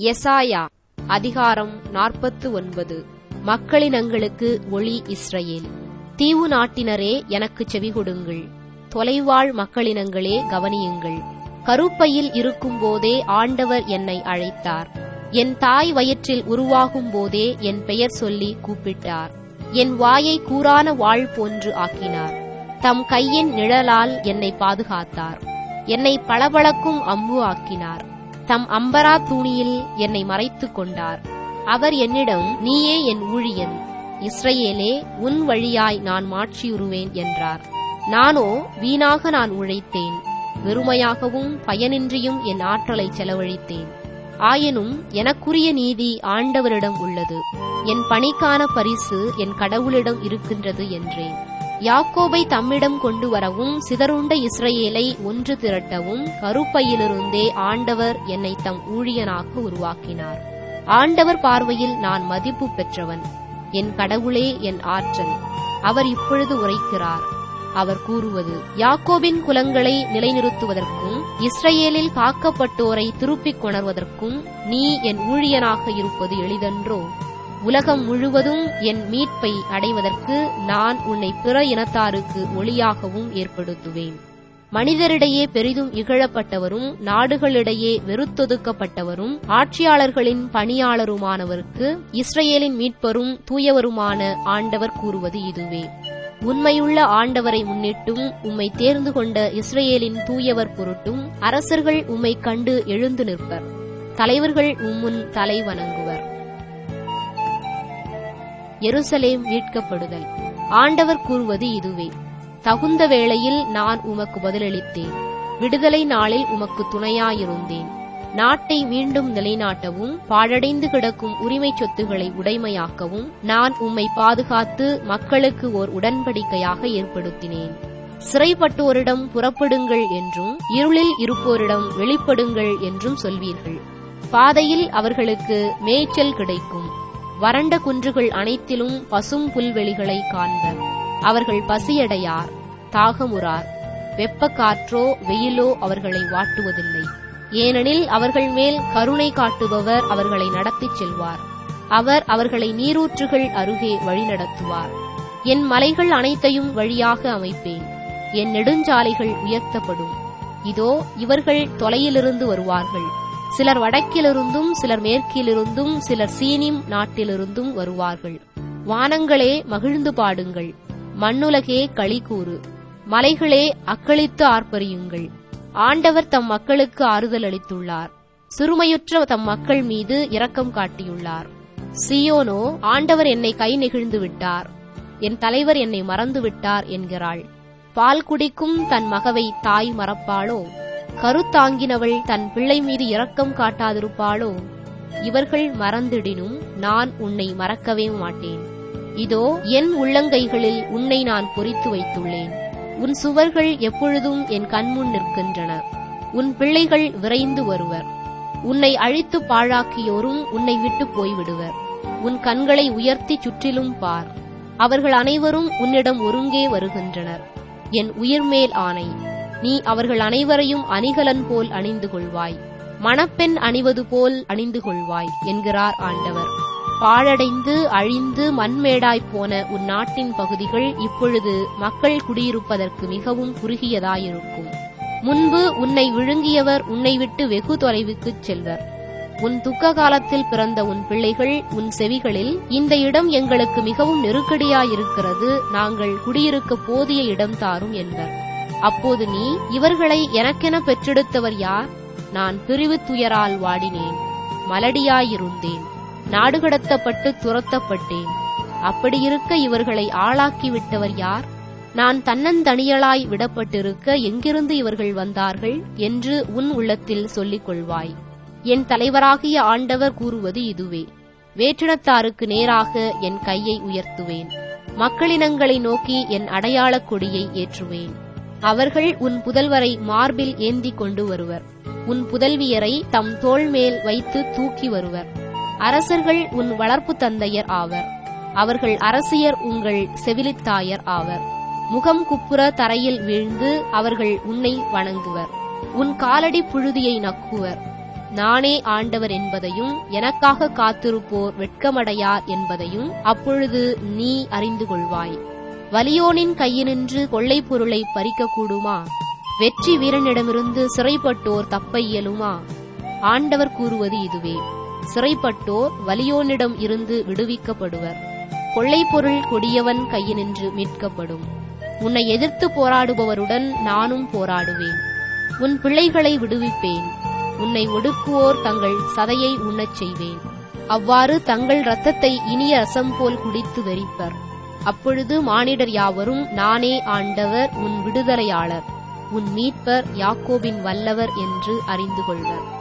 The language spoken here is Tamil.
எசாயா அதிகாரம் நாற்பத்து ஒன்பது மக்களினங்களுக்கு ஒளி இஸ்ரவேல் தீவு நாட்டினரே எனக்குச் செவிகொடுங்கள் தொலைவாழ் மக்களினங்களே கவனியுங்கள் கருப்பையில் இருக்கும்போதே ஆண்டவர் என்னை அழைத்தார் என் தாய் வயிற்றில் உருவாகும் போதே என் பெயர் சொல்லி கூப்பிட்டார் என் வாயை கூரான வாழ் போன்று ஆக்கினார் தம் கையின் நிழலால் என்னை பாதுகாத்தார் என்னை பளபளக்கும் அம்பு ஆக்கினார் தம் அம்பரா தூணியில் என்னை மறைத்துக் கொண்டார் அவர் என்னிடம் நீயே என் ஊழியன் இஸ்ரவேலே உன் வழியாய் நான் மாட்சியுறுவேன் என்றார் நானோ வீணாக நான் உழைத்தேன் வெறுமையாகவும் பயனின்றியும் என் ஆற்றலை செலவழித்தேன் ஆயினும் எனக்குரிய நீதி ஆண்டவரிடம் உள்ளது என் பணிக்கான பரிசு என் கடவுளிடம் இருக்கின்றது என்றேன் யாக்கோபை தம்மிடம் கொண்டு வரவும் சிதறுண்ட இஸ்ரவேலை ஒன்று திரட்டவும் கருப்பையிலிருந்தே ஆண்டவர் என்னை தம் ஊழியனாக உருவாக்கினார் ஆண்டவர் பார்வையில் நான் மதிப்பு பெற்றவன் என் கடவுளே என் ஆற்றல் அவர் இப்பொழுது உரைக்கிறார் அவர் கூறுவது யாக்கோபின் குலங்களை நிலைநிறுத்துவதற்கும் இஸ்ரேலில் காக்கப்பட்டோரை திருப்பிக் கொணர்வதற்கும் நீ என் ஊழியனாக இருப்பது எளிதன்றோ உலகம் முழுவதும் என் மீட்பை அடைவதற்கு நான் உன்னை பிற இனத்தாருக்கு ஒளியாகவும் ஏற்படுத்துவேன் மனிதரிடையே பெரிதும் இகழப்பட்டவரும் நாடுகளிடையே வெறுத்தொதுக்கப்பட்டவரும் ஆட்சியாளர்களின் பணியாளருமானவருக்கு இஸ்ரேலின் மீட்பரும் தூயவருமான ஆண்டவர் கூறுவது இதுவே உண்மையுள்ள ஆண்டவரை முன்னிட்டும் உம்மை தேர்ந்து கொண்ட இஸ்ரேலின் தூயவர் பொருட்டும் அரசர்கள் உம்மை கண்டு எழுந்து நிற்பர் தலைவர்கள் உம்முன் தலை வணங்குவர் எருசலேம் மீட்கப்படுதல் ஆண்டவர் கூறுவது இதுவே தகுந்த வேளையில் நான் உமக்கு பதிலளித்தேன் விடுதலை நாளில் உமக்கு துணையாயிருந்தேன் நாட்டை மீண்டும் நிலைநாட்டவும் பாழடைந்து கிடக்கும் உரிமை சொத்துக்களை உடைமையாக்கவும் நான் உம்மை பாதுகாத்து மக்களுக்கு ஓர் உடன்படிக்கையாக ஏற்படுத்தினேன் சிறைப்பட்டோரிடம் புறப்படுங்கள் என்றும் இருளில் இருப்போரிடம் வெளிப்படுங்கள் என்றும் சொல்வீர்கள் பாதையில் அவர்களுக்கு மேய்ச்சல் கிடைக்கும் வறண்ட குன்றுகள் அனைத்திலும் பசும் புல்வெளிகளை காண்பர் அவர்கள் பசியடையார் தாகமுறார் வெப்ப காற்றோ வெயிலோ அவர்களை வாட்டுவதில்லை ஏனெனில் அவர்கள் மேல் கருணை காட்டுபவர் அவர்களை நடத்திச் செல்வார் அவர் அவர்களை நீரூற்றுகள் அருகே வழிநடத்துவார் என் மலைகள் அனைத்தையும் வழியாக அமைப்பேன் என் நெடுஞ்சாலைகள் உயர்த்தப்படும் இதோ இவர்கள் தொலையிலிருந்து வருவார்கள் சிலர் வடக்கிலிருந்தும் சிலர் மேற்கிலிருந்தும் சிலர் சீனிம் நாட்டிலிருந்தும் வருவார்கள் வானங்களே மகிழ்ந்து பாடுங்கள் மண்ணுலகே களி கூறு மலைகளே அக்களித்து ஆர்ப்பரியுங்கள் ஆண்டவர் தம் மக்களுக்கு ஆறுதல் அளித்துள்ளார் சிறுமையுற்ற தம் மக்கள் மீது இரக்கம் காட்டியுள்ளார் சியோனோ ஆண்டவர் என்னை கை நெகிழ்ந்து விட்டார் என் தலைவர் என்னை மறந்து விட்டார் என்கிறாள் பால் குடிக்கும் தன் மகவை தாய் மறப்பாளோ கருத்தாங்கினவள் தன் பிள்ளை மீது இரக்கம் காட்டாதிருப்பாளோ இவர்கள் மறந்திடினும் நான் உன்னை மறக்கவே மாட்டேன் இதோ என் உள்ளங்கைகளில் உன்னை நான் பொறித்து வைத்துள்ளேன் உன் சுவர்கள் எப்பொழுதும் என் கண்முன் நிற்கின்றன உன் பிள்ளைகள் விரைந்து வருவர் உன்னை அழித்து பாழாக்கியோரும் உன்னை விட்டு போய்விடுவர் உன் கண்களை உயர்த்தி சுற்றிலும் பார் அவர்கள் அனைவரும் உன்னிடம் ஒருங்கே வருகின்றனர் என் உயிர்மேல் ஆணை நீ அவர்கள் அனைவரையும் அணிகலன் போல் அணிந்து கொள்வாய் மணப்பெண் அணிவது போல் அணிந்து கொள்வாய் என்கிறார் ஆண்டவர் பாழடைந்து அழிந்து மண்மேடாய்ப் போன உன் நாட்டின் பகுதிகள் இப்பொழுது மக்கள் குடியிருப்பதற்கு மிகவும் குறுகியதாயிருக்கும் முன்பு உன்னை விழுங்கியவர் உன்னை விட்டு வெகு தொலைவுக்குச் செல்வர் உன் துக்க காலத்தில் பிறந்த உன் பிள்ளைகள் உன் செவிகளில் இந்த இடம் எங்களுக்கு மிகவும் நெருக்கடியாயிருக்கிறது நாங்கள் குடியிருக்க போதிய இடம் தாரும் என்பர் அப்போது நீ இவர்களை எனக்கென பெற்றெடுத்தவர் யார் நான் பிரிவு துயரால் வாடினேன் மலடியாயிருந்தேன் நாடு கடத்தப்பட்டு துரத்தப்பட்டேன் அப்படியிருக்க இவர்களை ஆளாக்கி விட்டவர் யார் நான் தன்னந்தனியலாய் விடப்பட்டிருக்க எங்கிருந்து இவர்கள் வந்தார்கள் என்று உன் உள்ளத்தில் சொல்லிக் கொள்வாய் என் தலைவராகிய ஆண்டவர் கூறுவது இதுவே வேற்றினத்தாருக்கு நேராக என் கையை உயர்த்துவேன் மக்களினங்களை நோக்கி என் அடையாளக் கொடியை ஏற்றுவேன் அவர்கள் உன் புதல்வரை மார்பில் ஏந்திக் கொண்டு வருவர் உன் புதல்வியரை தம் தோள் மேல் வைத்து தூக்கி வருவர் அரசர்கள் உன் வளர்ப்பு தந்தையர் ஆவர் அவர்கள் அரசியர் உங்கள் செவிலித்தாயர் ஆவர் முகம் குப்புற தரையில் வீழ்ந்து அவர்கள் உன்னை வணங்குவர் உன் காலடி புழுதியை நக்குவர் நானே ஆண்டவர் என்பதையும் எனக்காக காத்திருப்போர் வெட்கமடையார் என்பதையும் அப்பொழுது நீ அறிந்து கொள்வாய் வலியோனின் கையினின்று கொள்ளைப் பொருளை பறிக்கக்கூடுமா வெற்றி வீரனிடமிருந்து சிறைப்பட்டோர் தப்ப இயலுமா ஆண்டவர் கூறுவது இதுவே சிறைப்பட்டோர் வலியோனிடம் இருந்து விடுவிக்கப்படுவர் கொள்ளைப்பொருள் கொடியவன் கையினின்று மீட்கப்படும் உன்னை எதிர்த்து போராடுபவருடன் நானும் போராடுவேன் உன் பிள்ளைகளை விடுவிப்பேன் உன்னை ஒடுக்குவோர் தங்கள் சதையை உண்ணச் செய்வேன் அவ்வாறு தங்கள் இரத்தத்தை இனிய ரசம் போல் குடித்து வெறிப்பர் அப்பொழுது மானிடர் யாவரும் நானே ஆண்டவர் உன் விடுதலையாளர் உன் மீட்பர் யாக்கோபின் வல்லவர் என்று அறிந்து கொள்வர்